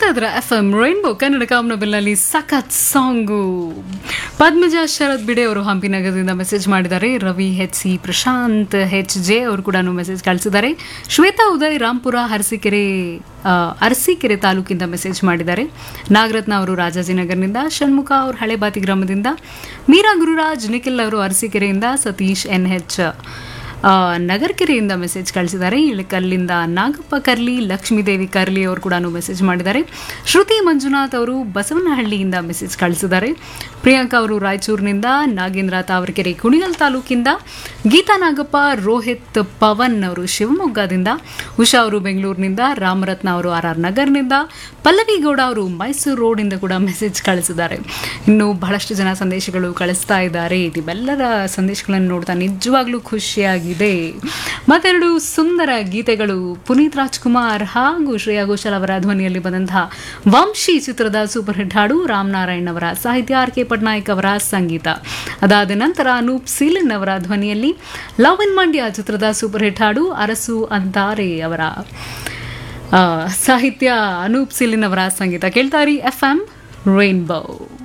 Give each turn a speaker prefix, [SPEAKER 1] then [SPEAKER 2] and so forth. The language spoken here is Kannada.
[SPEAKER 1] ಕೇಳ್ತಾ ಇದ್ರ ಎಫ್ ಎಂ ರೈನ್ಬೋ ಕನ್ನಡ ಕಾಮನಬಿಲ್ನಲ್ಲಿ ಸಖತ್ ಸಾಂಗು ಪದ್ಮಜ ಶರತ್ ಬಿಡೆ ಅವರು ಹಂಪಿನಗರದಿಂದ ಮೆಸೇಜ್ ಮಾಡಿದ್ದಾರೆ Ravi H C Prashanth H J ಅವರು ಕೂಡ ಮೆಸೇಜ್ ಕಳಿಸಿದ್ದಾರೆ ಶ್ವೇತಾ ಉದಯ್ ರಾಂಪುರ ಹರಸೀಕೆರೆ ಆ, ಅರಸೀಕೆರೆ ತಾಲೂಕಿಂದ ಮೆಸೇಜ್ ಮಾಡಿದ್ದಾರೆ ನಾಗರತ್ನ ಅವರು ರಾಜಾಜಿನಗರ್ನಿಂದ ಷಣ್ಮುಖ ಅವರು ಹಳೆಬಾತಿ ಗ್ರಾಮದಿಂದ ಮೀರಾ ಗುರುರಾಜ್ ನಿಖಿಲ್ ಅವರು ಅರಸೀಕೆರೆಯಿಂದ ಸತೀಶ್ ಎನ್ ಹೆಚ್ ಆ, ನಗರ್ಕೆರೆಯಿಂದ ಮೆಸೇಜ್ ಕಳಿಸಿದ್ದಾರೆ ಇಳಕಲ್ಲಿಂದ ನಾಗಪ್ಪ ಕರ್ಲಿ ಲಕ್ಷ್ಮೀದೇವಿ ಕರ್ಲಿ ಅವರು ಕೂಡ ಮೆಸೇಜ್ ಮಾಡಿದ್ದಾರೆ ಶ್ರುತಿ ಮಂಜುನಾಥ್ ಅವರು ಬಸವನಹಳ್ಳಿಯಿಂದ ಮೆಸೇಜ್ ಕಳಿಸಿದ್ದಾರೆ ಪ್ರಿಯಾಂಕಾ ಅವರು ರಾಯಚೂರಿನಿಂದ ನಾಗೇಂದ್ರ ತಾವರೆಕೆರೆ ಕುಣಿಗಲ್ ತಾಲೂಕಿಂದ ಗೀತಾ ನಾಗಪ್ಪ ರೋಹಿತ್ ಪವನ್ ಅವರು ಶಿವಮೊಗ್ಗದಿಂದ ಉಷಾ ಅವರು ಬೆಂಗಳೂರಿನಿಂದ ರಾಮರತ್ನ ಅವರು ಆರ್ ಆರ್ ನಗರ್ನಿಂದ ಪಲ್ಲವಿ ಗೌಡ ಅವರು ಮೈಸೂರು ರೋಡಿಂದ ಕೂಡ ಮೆಸೇಜ್ ಕಳಿಸಿದ್ದಾರೆ ಇನ್ನು ಬಹಳಷ್ಟು ಜನ ಸಂದೇಶಗಳು ಕಳಿಸ್ತಾ ಇದ್ದಾರೆ ನಿಮ್ಮೆಲ್ಲರ ಸಂದೇಶಗಳನ್ನು ನೋಡ್ತಾ ನಿಜವಾಗ್ಲೂ ಖುಷಿಯಾಗಿದೆ ಮತ್ತೆರಡು ಸುಂದರ ಗೀತೆಗಳು ಪುನೀತ್ ರಾಜ್ಕುಮಾರ್ ಹಾಗೂ ಶ್ರೇಯಾ ಘೋಷಾಲ್ ಅವರ ಧ್ವನಿಯಲ್ಲಿ ಬಂದಂತಹ ವಂಶಿ ಚಿತ್ರದ ಸೂಪರ್ ಹಿಟ್ ಹಾಡು ರಾಮನಾರಾಯಣ್ ಅವರ ಸಾಹಿತ್ಯ ಆರ್ ಕೆ ಪಟ್ನಾಯಕ್ ಅವರ ಸಂಗೀತ ಅದಾದ ನಂತರ ಅನೂಪ್ ಸೀಲನ್ ಅವರ ಧ್ವನಿಯಲ್ಲಿ ಲವ್ ಇನ್ ಮಂಡ್ಯ ಚಿತ್ರದ ಸೂಪರ್ ಹಿಟ್ ಹಾಡು ಅರಸು ಅಂತಾರೆ ಅವರ ಆ, ಸಾಹಿತ್ಯ ಅನೂಪ್ ಸಿಲಿನ್ ಅವರ ಸಂಗೀತ ಕೇಳ್ತಾರಿ ಎಫ್ ಎಂ ರೈನ್ಬೋ